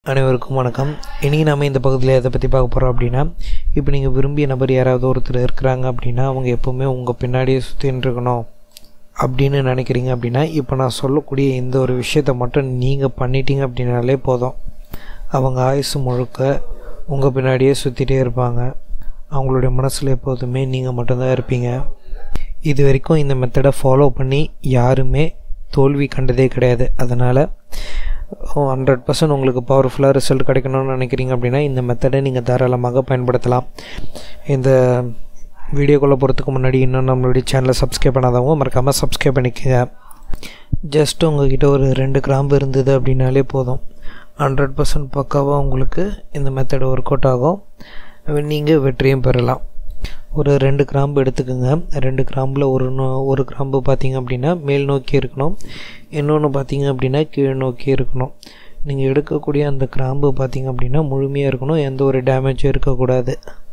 அனைவருக்கும் வணக்கம் இனி நாம் இந்த பகுதியில் எதை பற்றி பார்க்க போகிறோம் அப்படின்னா இப்போ நீங்கள் விரும்பிய நபர் யாராவது ஒருத்தர் இருக்கிறாங்க அப்படின்னா அவங்க எப்போவுமே உங்கள் பின்னாடியே சுற்றின்னு இருக்கணும் அப்படின்னு நினைக்கிறீங்க அப்படின்னா இப்போ நான் சொல்லக்கூடிய இந்த ஒரு விஷயத்த மட்டும் நீங்கள் பண்ணிட்டீங்க அப்படின்னாலே போதும் அவங்க ஆயுசு முழுக்க உங்கள் பின்னாடியே சுற்றிட்டே இருப்பாங்க அவங்களுடைய மனசில் எப்போதுமே நீங்கள் மட்டும்தான் இருப்பீங்க இது வரைக்கும் இந்த மெத்தடை ஃபாலோ பண்ணி யாருமே தோல்வி கண்டதே கிடையாது அதனால் ஹண்ட்ரட் பர்சன்ட் உங்களுக்கு பவர்ஃபுல்லாக ரிசல்ட் கிடைக்கணும்னு நினைக்கிறீங்க அப்படின்னா இந்த மெத்தடை நீங்கள் தாராளமாக பயன்படுத்தலாம் இந்த வீடியோக்குள்ளே போகிறதுக்கு முன்னாடி இன்னும் நம்மளுடைய சேனலை சப்ஸ்கிரைப் பண்ணாதவங்க மறக்காமல் சப்ஸ்கிரைப் பண்ணிக்கோங்க ஜஸ்ட் உங்ககிட்ட ஒரு ரெண்டு கிராம்பு இருந்தது அப்படின்னாலே போதும் ஹண்ட்ரட் பர்சன்ட் பக்காவாக உங்களுக்கு இந்த மெத்தட் ஒர்க் அவுட் ஆகும் நீங்கள் வெற்றியும் பெறலாம் ஒரு ரெண்டு கிராம்பு எடுத்துக்கோங்க ரெண்டு கிராம்பில் ஒரு நோ- ஒரு கிராம்பு பார்த்தீங்க அப்படின்னா மேல் நோக்கி இருக்கணும் இன்னொன்று பார்த்தீங்க அப்படின்னா கீழ் நோக்கி இருக்கணும் நீங்கள் எடுக்கக்கூடிய அந்த கிராம்பு பார்த்தீங்க அப்படின்னா முழுமையாக இருக்கணும் எந்த ஒரு டேமேஜும் இருக்கக்கூடாது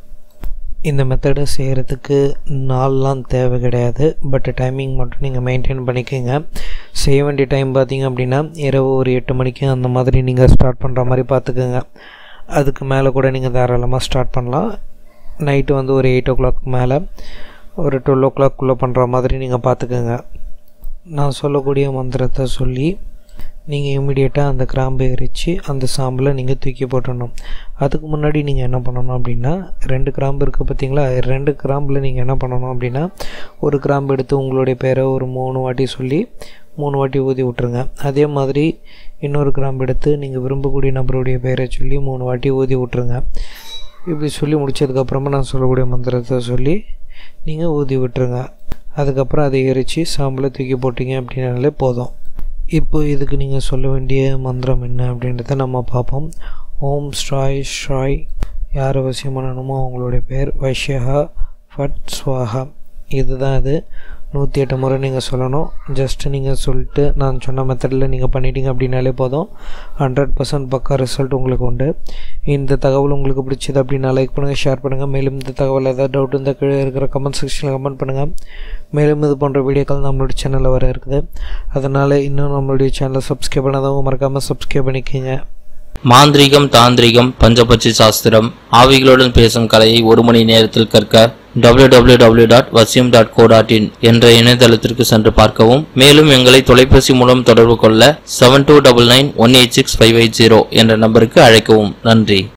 இந்த மெத்தடை செய்கிறதுக்கு நாள்லாம் தேவை கிடையாது பட் டைமிங் மட்டும் நீங்கள் மெயின்டைன் பண்ணிக்கோங்க செய்ய வேண்டிய டைம் பார்த்தீங்க அப்படின்னா இரவு ஒரு எட்டு மணிக்கு அந்த மாதிரி நீங்கள் ஸ்டார்ட் பண்ணுற மாதிரி பார்த்துக்கோங்க அதுக்கு மேலே கூட நீங்கள் தாராளமாக ஸ்டார்ட் பண்ணலாம் நைட்டு வந்து ஒரு எயிட் ஓ கிளாக் மேலே ஒரு டுவெல் ஓ கிளாக்குள்ளே பண்ணுற மாதிரி நீங்கள் பார்த்துக்கோங்க நான் சொல்லக்கூடிய மந்திரத்தை சொல்லி நீங்கள் இமிடியேட்டாக அந்த கிராம்பை எரித்து அந்த சாம்பலை நீங்கள் தூக்கி போட்டுடணும் அதுக்கு முன்னாடி நீங்கள் என்ன பண்ணணும் அப்படின்னா ரெண்டு கிராம்பு இருக்குது பார்த்தீங்களா ரெண்டு கிராம்பில் நீங்கள் என்ன பண்ணணும் அப்படின்னா ஒரு கிராம்பு எடுத்து உங்களுடைய பேரை ஒரு மூணு வாட்டி சொல்லி மூணு வாட்டி ஊதி விட்ருங்க அதே மாதிரி இன்னொரு கிராம்பு எடுத்து நீங்கள் விரும்பக்கூடிய நபருடைய பெயரை சொல்லி மூணு வாட்டி ஊதி விட்ருங்க இப்படி சொல்லி முடிச்சதுக்கப்புறமா நான் சொல்லக்கூடிய மந்திரத்தை சொல்லி நீங்கள் ஊதி விட்டுருங்க அதுக்கப்புறம் அதை எரித்து சாம்பலை தூக்கி போட்டீங்க அப்படின்னாலே போதும் இப்போ இதுக்கு நீங்கள் சொல்ல வேண்டிய மந்திரம் என்ன அப்படின்றத நம்ம பார்ப்போம் ஓம் ஸ்ராய் ஷ்ராய் யார் அவசியம் பண்ணணுமோ அவங்களுடைய பேர் வைஷ்யஹா ஃபட் ஸ்வாஹா இதுதான் இது நூற்றி எட்டு முறை நீங்கள் சொல்லணும் ஜஸ்ட் நீங்கள் சொல்லிட்டு நான் சொன்ன மெத்தடில் நீங்கள் பண்ணிட்டீங்க அப்படின்னாலே போதும் ஹண்ட்ரட் பர்சன்ட் பக்கா ரிசல்ட் உங்களுக்கு உண்டு இந்த தகவல் உங்களுக்கு பிடிச்சது அப்படின்னா லைக் பண்ணுங்கள் ஷேர் பண்ணுங்கள் மேலும் இந்த தகவல் ஏதாவது டவுட் இருந்தால் கீழே இருக்கிற கமெண்ட் செக்ஷனில் கமெண்ட் பண்ணுங்கள் மேலும் இது போன்ற வீடியோக்கள் நம்மளுடைய சேனலில் வர இருக்குது அதனால் இன்னும் நம்மளுடைய சேனலை சப்ஸ்கிரைப் பண்ணாதவங்க மறக்காமல் சப்ஸ்கிரைப் பண்ணிக்கோங்க மாந்திரீகம் தாந்திரிகம் பஞ்சபட்சி சாஸ்திரம் ஆவிகளுடன் பேசும் கலையை ஒரு மணி நேரத்தில் கற்க www.vasyum.co.in டாட் வசியம் டாட் கோ டாட் இன் என்ற இணையதளத்திற்கு சென்று பார்க்கவும் மேலும் எங்களை தொலைபேசி மூலம் தொடர்பு கொள்ள seven two double nine one eight six five eight zero என்ற நம்பருக்கு அழைக்கவும் நன்றி